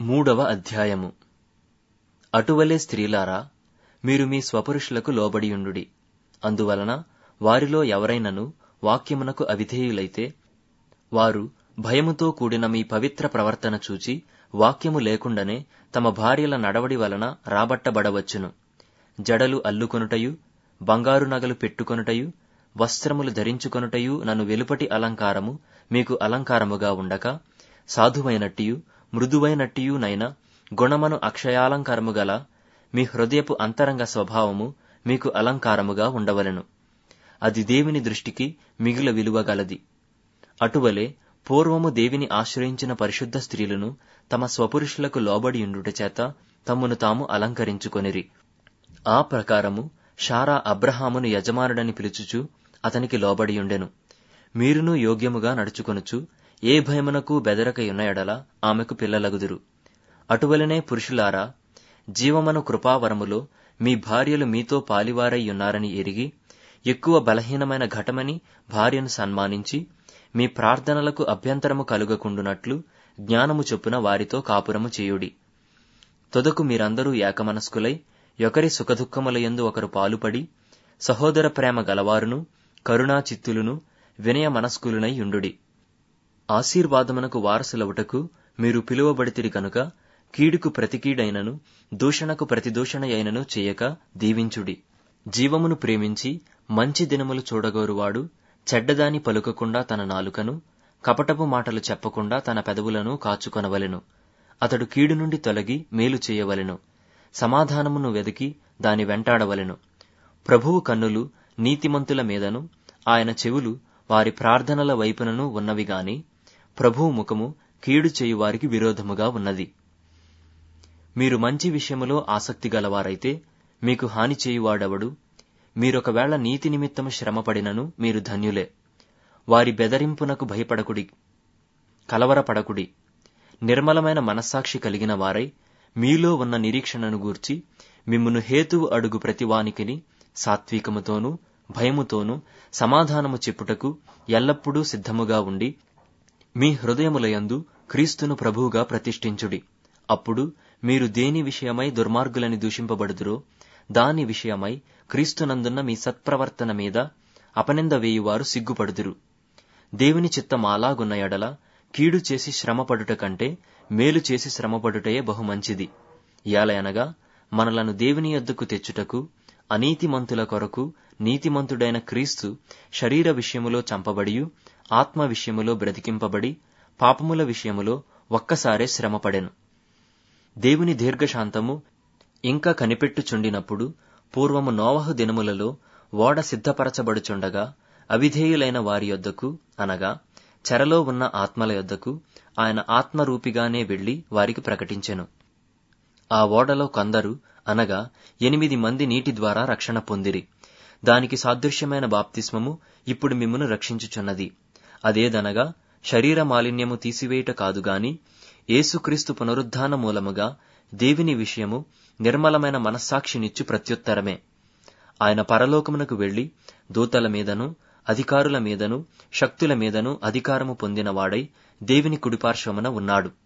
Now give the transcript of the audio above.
మూడవ అధ్యాయము అటువలే స్త్రీలారా మీరు మీ స్వపురుషులకు లోబడియుండుడి అందువలన వారిలో ఎవరైనను వాక్యమునకు అవిధేయులైతే వారు భయముతో కూడిన మీ పవిత్ర ప్రవర్తన చూచి వాక్యము లేకుండానే తమ భార్యల నడవడి వలన రాబట్టబడవచ్చును జడలు అల్లుకొనుటయు బంగారు నగలు పెట్టుకొనుటయు వస్త్రములు ధరించుకొనుటయు నన్ను వెలుపటి అలంకారము మీకు అలంకారముగా ఉండక సాధువైనట్టియు మృదువైనట్టియు నైన గుణమను అక్షయాలంకారము గల మీ హృదయపు అంతరంగ స్వభావము మీకు అలంకారముగా ఉండవలెను అది దేవుని దృష్టికి మిగుల విలువ గలది అటువలే పూర్వము దేవిని ఆశ్రయించిన పరిశుద్ధ స్త్రీలను తమ స్వపురుషులకు లోబడియుండుట చేత తమ్మును తాము అలంకరించుకొనిరి ఆ ప్రకారము షారా అబ్రహామును యజమానుడని పిలుచుచు అతనికి లోబడియుండెను మీరును యోగ్యముగా నడుచుకొనుచు ఏ భయమునకు బెదరకయున్న ఎడల ఆమెకు పిల్లలగుదురు అటువలనే పురుషులారా జీవమను కృపావరములో మీ భార్యలు మీతో పాలివారయ్యున్నారని ఎరిగి ఎక్కువ బలహీనమైన ఘటమని భార్యను సన్మానించి మీ ప్రార్థనలకు అభ్యంతరము కలుగకుండునట్లు జ్ఞానము చొప్పున వారితో కాపురము చేయుడి తొదకు మీరందరూ ఏకమనస్కులై ఒకరి సుఖదుఖములయందు ఒకరు పాలుపడి సహోదర ప్రేమ గలవారును కరుణా చిత్తులును వినయ మనస్కులునై యుండుడి ఆశీర్వాదమునకు వారసులవుటకు మీరు పిలువబడితిరి గనుక కీడుకు ప్రతికీడైనను దూషణకు ప్రతిదూషణ అయినను చేయక దీవించుడి జీవమును ప్రేమించి మంచి దినములు చూడగోరువాడు చెడ్డదాని పలుకకుండా తన నాలుకను కపటపు మాటలు చెప్పకుండా తన పెదవులను కాచుకొనవలెను అతడు కీడు నుండి తొలగి మేలు చేయవలెను సమాధానమును వెదికి దాని వెంటాడవలెను ప్రభువు కన్నులు నీతిమంతుల మీదను ఆయన చెవులు వారి ప్రార్థనల వైపునను ఉన్నవి గాని ప్రభువు ముఖము కీడు చేయువారికి విరోధముగా ఉన్నది మీరు మంచి విషయములో ఆసక్తి గలవారైతే మీకు హాని చేయువాడెవడు మీరొకవేళ నీతి నిమిత్తము శ్రమపడినను మీరు ధన్యులే వారి బెదరింపునకు భయపడకుడి కలవరపడకుడి నిర్మలమైన మనస్సాక్షి కలిగిన వారై మీలో ఉన్న నిరీక్షణను గూర్చి మిమ్మును హేతువు అడుగు ప్రతివానికిని సాత్వికముతోనూ భయముతోనూ సమాధానము చెప్పుటకు ఎల్లప్పుడూ సిద్ధముగా ఉండి మీ హృదయములయందు క్రీస్తును ప్రభువుగా ప్రతిష్ఠించుడి అప్పుడు మీరు దేని విషయమై దుర్మార్గులని దూషింపబడుదురో దాని విషయమై క్రీస్తునందున్న మీ సత్ప్రవర్తన మీద అపనింద వేయువారు సిగ్గుపడుదురు దేవుని చిత్తం అలాగున్న ఎడల కీడు చేసి శ్రమపడుట కంటే మేలు చేసి శ్రమపడుటయే బహుమంచిది యాలయనగా మనలను దేవుని యొద్దకు తెచ్చుటకు అనీతిమంతుల కొరకు నీతిమంతుడైన క్రీస్తు శరీర విషయములో చంపబడియు ఆత్మ విషయములో బ్రతికింపబడి పాపముల విషయములో ఒక్కసారే శ్రమపడెను దేవుని దీర్ఘశాంతము ఇంకా కనిపెట్టుచుండినప్పుడు పూర్వము నోవహు దినములలో ఓడ సిద్ధపరచబడుచుండగా అవిధేయులైన వారి యొద్దకు అనగా చెరలో ఉన్న ఆత్మల యొద్దకు ఆయన ఆత్మరూపిగానే వెళ్లి వారికి ప్రకటించెను ఆ ఓడలో కొందరు అనగా ఎనిమిది మంది నీటి ద్వారా రక్షణ పొందిరి దానికి సాదృశ్యమైన బాప్తిస్మము ఇప్పుడు మిమ్మును రక్షించుచున్నది అదేదనగా శరీర మాలిన్యము తీసివేయుట కాదుగాని యేసుక్రీస్తు పునరుద్ధాన మూలముగా దేవుని విషయము నిర్మలమైన మనస్సాక్షినిచ్చు ప్రత్యుత్తరమే ఆయన పరలోకమునకు వెళ్లి దూతల మీదను అధికారుల మీదను శక్తుల మీదను అధికారము పొందినవాడై దేవుని కుడిపార్శ్వమున ఉన్నాడు